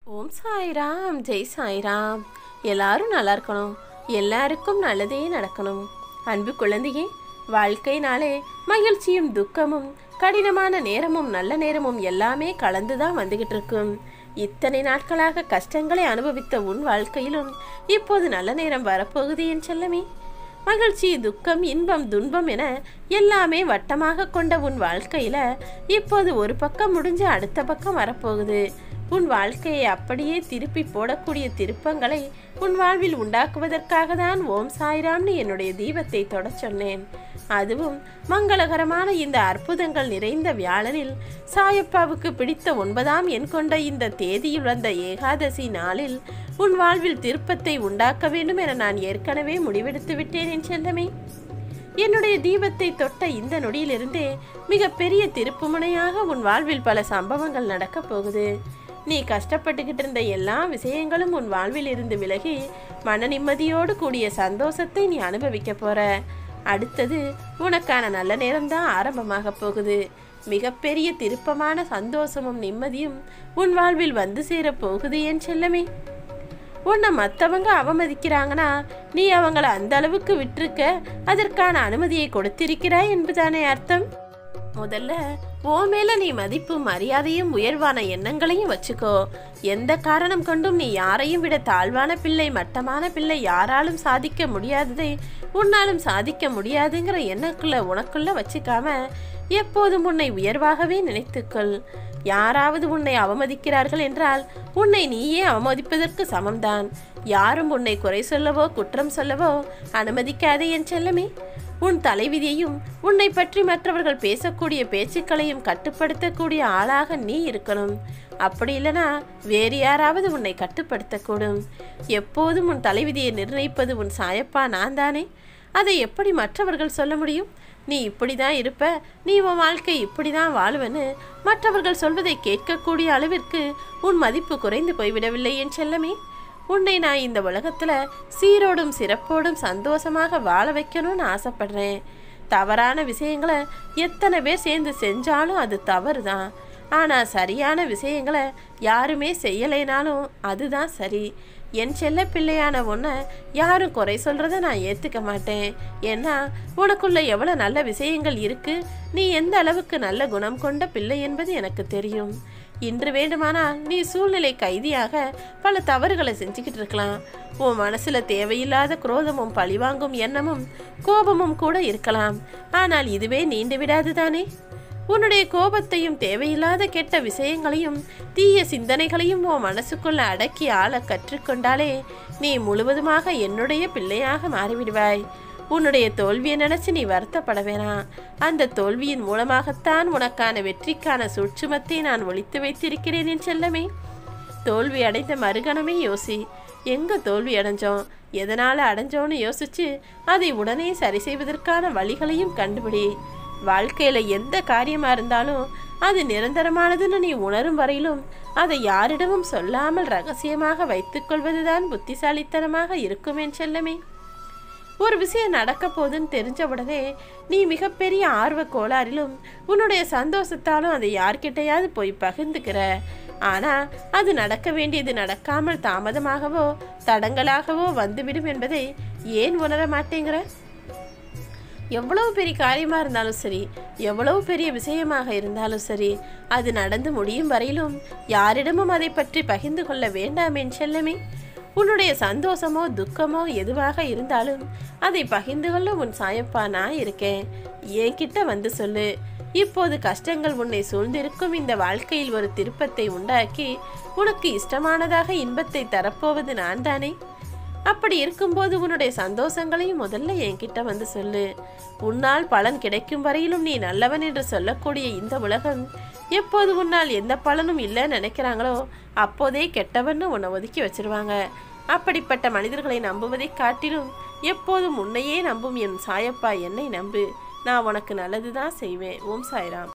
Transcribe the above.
ஓம் சாய்ராம் ஜெய் சாய்ராம் எல்லாரும் நல்லா இருக்கணும் எல்லாருக்கும் நல்லதே நடக்கணும் அன்பு குழந்தையே வாழ்க்கைனாலே மகிழ்ச்சியும் துக்கமும் கடினமான நேரமும் நல்ல நேரமும் எல்லாமே கலந்து தான் வந்துகிட்டு இருக்கும் இத்தனை நாட்களாக கஷ்டங்களை அனுபவித்த உன் வாழ்க்கையிலும் இப்போது நல்ல நேரம் வரப்போகுது என் செல்லமே மகிழ்ச்சி துக்கம் இன்பம் துன்பம் என எல்லாமே வட்டமாக கொண்ட உன் வாழ்க்கையில இப்போது ஒரு பக்கம் முடிஞ்சு அடுத்த பக்கம் வரப்போகுது உன் வாழ்க்கையை அப்படியே திருப்பி போடக்கூடிய திருப்பங்களை உன் வாழ்வில் உண்டாக்குவதற்காக தான் ஓம் சாய்ராம்னு என்னுடைய தீபத்தை தொடச் சொன்னேன் அதுவும் மங்களகரமான இந்த அற்புதங்கள் நிறைந்த வியாழனில் சாயப்பாவுக்கு பிடித்த ஒன்பதாம் எண் கொண்ட இந்த தேதியில் வந்த ஏகாதசி நாளில் உன் வாழ்வில் திருப்பத்தை உண்டாக்க வேண்டும் என நான் ஏற்கனவே முடிவெடுத்து விட்டேன் என் செல்லமே என்னுடைய தீபத்தை தொட்ட இந்த நொடியிலிருந்தே மிக பெரிய திருப்புமுனையாக உன் வாழ்வில் பல சம்பவங்கள் நடக்கப் போகுது நீ கஷ்டப்பட்டுக்கிட்டு இருந்த எல்லா விஷயங்களும் உன் வாழ்வில் இருந்து விலகி மன நிம்மதியோடு கூடிய சந்தோஷத்தை நீ அனுபவிக்க போற அடுத்தது உனக்கான நல்ல நேரம்தான் ஆரம்பமாக போகுது மிகப்பெரிய திருப்பமான சந்தோஷமும் நிம்மதியும் உன் வாழ்வில் வந்து சேர போகுது என் செல்லமே உன்னை மற்றவங்க அவமதிக்கிறாங்கன்னா நீ அவங்கள அந்த அளவுக்கு விட்டிருக்க அதற்கான அனுமதியை கொடுத்திருக்கிறாய் என்பதானே அர்த்தம் முதல்ல ஓ மேல நீ மதிப்பும் மரியாதையும் உயர்வான எண்ணங்களையும் வச்சுக்கோ எந்த காரணம் கொண்டும் நீ யாரையும் விட தாழ்வான பிள்ளை மட்டமான பிள்ளை யாராலும் சாதிக்க முடியாததை உன்னாலும் சாதிக்க முடியாதுங்கிற எண்ணக்குள்ள உனக்குள்ள வச்சுக்காம எப்போதும் உன்னை உயர்வாகவே நினைத்துக்கொள் யாராவது உன்னை அவமதிக்கிறார்கள் என்றால் உன்னை நீயே அவமதிப்பதற்கு சமம்தான் யாரும் உன்னை குறை சொல்லவோ குற்றம் சொல்லவோ அனுமதிக்காதே என் செல்லமே உன் தலைவிதியையும் உன்னை பற்றி மற்றவர்கள் பேசக்கூடிய பேச்சுக்களையும் கட்டுப்படுத்தக்கூடிய ஆளாக நீ இருக்கணும் அப்படி இல்லைனா வேறு யாராவது உன்னை கட்டுப்படுத்தக்கூடும் எப்போதும் உன் தலைவிதியை நிர்ணயிப்பது உன் சாயப்பா நான் தானே அதை எப்படி மற்றவர்கள் சொல்ல முடியும் நீ இப்படி தான் இருப்ப நீ உன் வாழ்க்கை இப்படி தான் வாழ்வன்னு மற்றவர்கள் சொல்வதை கேட்கக்கூடிய அளவிற்கு உன் மதிப்பு குறைந்து போய்விடவில்லை என் செல்லமே உன்னை நான் இந்த உலகத்துல சீரோடும் சிறப்போடும் சந்தோஷமாக வாழ வைக்கணும்னு ஆசைப்படுறேன் தவறான விஷயங்களை எத்தனை பேர் சேர்ந்து செஞ்சாலும் அது தவறு தான் ஆனால் சரியான விஷயங்களை யாருமே செய்யலைனாலும் அதுதான் சரி என் செல்ல பிள்ளையான உன்னை யாரும் குறை சொல்கிறத நான் ஏற்றுக்க மாட்டேன் ஏன்னா உனக்குள்ள எவ்வளோ நல்ல விஷயங்கள் இருக்கு நீ எந்த அளவுக்கு நல்ல குணம் கொண்ட பிள்ளை என்பது எனக்கு தெரியும் இன்று வேண்டுமானால் நீ சூழ்நிலை கைதியாக பல தவறுகளை செஞ்சுக்கிட்டு இருக்கலாம் உன் மனசுல தேவையில்லாத குரோதமும் பழிவாங்கும் எண்ணமும் கோபமும் கூட இருக்கலாம் ஆனால் இதுவே நீண்டு விடாது தானே உன்னுடைய கோபத்தையும் தேவையில்லாத கெட்ட விஷயங்களையும் தீய சிந்தனைகளையும் உன் மனசுக்குள்ள அடக்கி ஆள கற்றுக்கொண்டாலே நீ முழுவதுமாக என்னுடைய பிள்ளையாக மாறிவிடுவாய் உன்னுடைய தோல்வியை நினைச்சு நீ வருத்தப்பட வேணாம் அந்த தோல்வியின் மூலமாகத்தான் உனக்கான வெற்றிக்கான சூட்சுமத்தை நான் ஒழித்து வைத்திருக்கிறேன் என் செல்லமே தோல்வி அடைந்த மறுகணமே யோசி எங்க தோல்வி அடைஞ்சோம் எதனால அடைஞ்சோன்னு யோசிச்சு அதை உடனே சரி செய்வதற்கான வழிகளையும் கண்டுபிடி வாழ்க்கையில எந்த காரியமா இருந்தாலும் அது நிரந்தரமானதுன்னு நீ உணரும் வரையிலும் அதை யாரிடமும் சொல்லாமல் ரகசியமாக வைத்துக்கொள்வதுதான் புத்திசாலித்தனமாக இருக்கும் என் செல்லமே ஒரு விஷயம் நடக்க போதுன்னு தெரிஞ்ச உடனே நீ மிகப்பெரிய ஆர்வ கோளாறிலும் உன்னுடைய சந்தோஷத்தாலும் அதை யார்கிட்டையாவது போய் பகிர்ந்துக்கிற ஆனா அது நடக்க வேண்டியது நடக்காமல் தாமதமாகவோ தடங்களாகவோ வந்துவிடும் என்பதை ஏன் உணர மாட்டேங்கிற எவ்வளவு பெரிய காரியமாக இருந்தாலும் சரி எவ்வளவு பெரிய விஷயமாக இருந்தாலும் சரி அது நடந்து முடியும் வரையிலும் யாரிடமும் அதை பற்றி பகிர்ந்து கொள்ள வேண்டாம் என் செல்லமே உன்னுடைய சந்தோஷமோ துக்கமோ எதுவாக இருந்தாலும் அதை பகிர்ந்து கொள்ள உன் சாயப்பா நான் இருக்கேன் என்கிட்ட வந்து சொல்லு இப்போது கஷ்டங்கள் உன்னை சூழ்ந்திருக்கும் இந்த வாழ்க்கையில் ஒரு திருப்பத்தை உண்டாக்கி உனக்கு இஷ்டமானதாக இன்பத்தை தரப்போவது நான் தானே அப்படி இருக்கும்போது உன்னுடைய சந்தோஷங்களையும் முதல்ல என்கிட்ட வந்து சொல்லு உன்னால் பலன் கிடைக்கும் வரையிலும் நீ நல்லவன் என்று சொல்லக்கூடிய இந்த உலகம் எப்போது உன்னால் எந்த பலனும் இல்லைன்னு நினைக்கிறாங்களோ அப்போதே கெட்டவன்னு உன்னை ஒதுக்கி வச்சிருவாங்க அப்படிப்பட்ட மனிதர்களை நம்புவதை காட்டிலும் எப்போதும் உன்னையே நம்பும் என் சாயப்பா என்னை நம்பு நான் உனக்கு நல்லது தான் செய்வேன் ஓம் சாய்ராம்